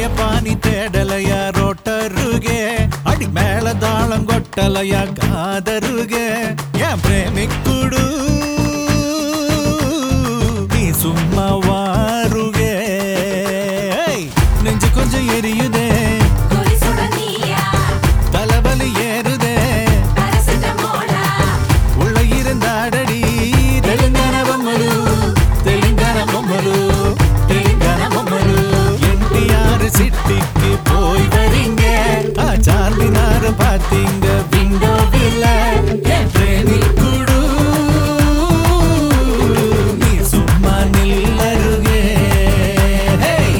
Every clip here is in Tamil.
சாயப்பானி தேடலையா ரோட்டருகே அடி மேல தாளம் கொட்டலையா காதருகே என் பிரேமிக்குடு நீ சும்மா வாருகே ஏய், நெஞ்சு கொஞ்சம் எரியுதே குறி சுட நீயா தலைவலி ஏறுதே பேராசிட்டமோலா உள்ள இருந்தாடடி தெலுங்கான பொம்மலு தெலுங்கான பொம்மலு தெலுங்கான பொம்மலு என்டிஆர் சிட்டிக்கு போய் வரீங்க சார்மினார் பாத்தீங்க விண்டோவில் என் ட்ரெயினில் குடு நீ சும்மா நில்லருகே Hey!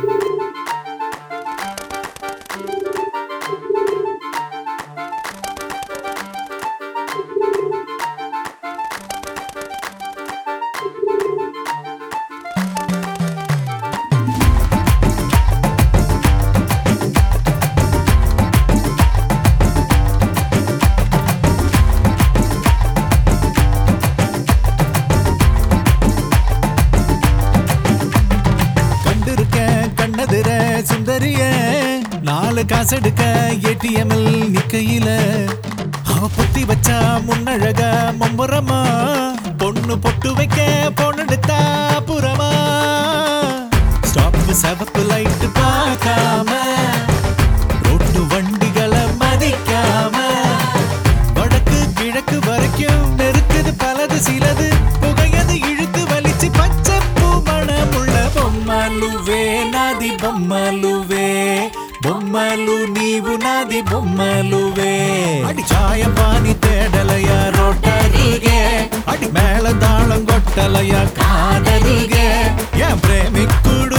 கண்டிருக்க கண்ணதிர சுந்தரிய நாலு காசெடுக்க ஏடிஎம்எல் நிக்கையில அவ பொத்தி வச்சா முன்னழக மம்புறமா பொண்ணு பொட்டு வைக்க பொண்ணெடுத்தா புறமா ஸ்டாப் செவப்பு லைட் பார்க்காம ரோட்டு வண்டிகளை மதிக்காம வடக்கு கிழக்கு வரைக்கும் நெருக்குது பலது சிலது புகையது இழுத்து வலிச்சு பச்சை பூ மணமுள்ள பொம்மலுவே நாதி பொம்மலுவே பொம்மலு நீவு நாதி பொம்மலுவே அடி சாயப்பானி தேடலையா ரோட்டருகே அடி மேல தாளம் கொட்டலையா காதருகே என் பிரேமிக்குடு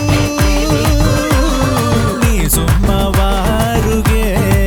நீ சும்மா வாருகே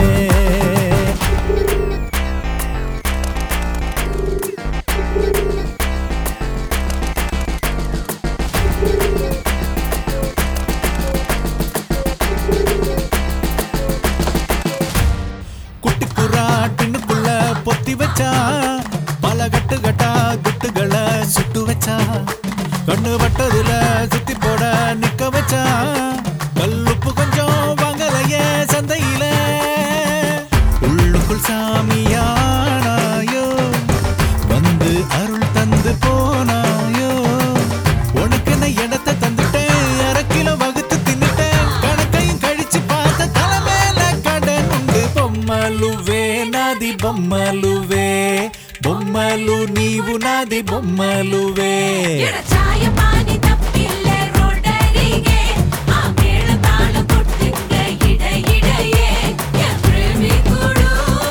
குட்டிக்குறா டின்னுக்குள்ள பொத்தி வச்சா பல கட்டு கட்டா குட்டுகளை சுட்டு வச்சா கண்ணு வட்டதுல சுத்தி போட நிக்க வச்சா கல்லுப்பு கொஞ்சம் வாங்கலையே சந்தையில உள்ளுக்குள் சாமியானாயோ வந்து அருள் தந்து போனாயோ உனக்கு என்ன இடத்தை தந்துட்டேன் அரை கிலோ வகுத்து தின்னுட்டேன் கணக்கையும் கழிச்சு பார்த்த தலைமையில கடன் உண்டு பொம்மலுவே நாதி பொம்மலுவே பொம்மலு நீவு நாதி பொம்மலுவே எட சாய பானி தப்பில்லை ரோடரிகே ஆ மேள தாளம் கொட்டுங்க இட இடையே என் பிரேமி குடு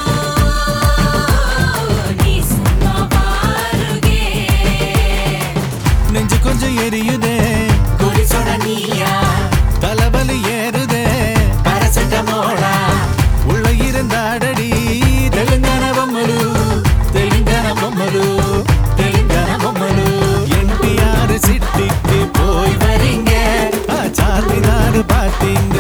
நீ சும்மா வாருகே நெஞ்சு கொஞ்சம் எரியுதே குறி சுட நீயா தலைவலி ஏறுதே பாராசிட்டமோலா உள்ள இருந்தாடடி தெலுங்கான பொம்மலு தெலுங்கான பொம்மலு தெலுங்கான பொம்மலு என்டிஆர் சிட்டிக்கு போய் வரீங்க சார்மினார் பாத்தீங்க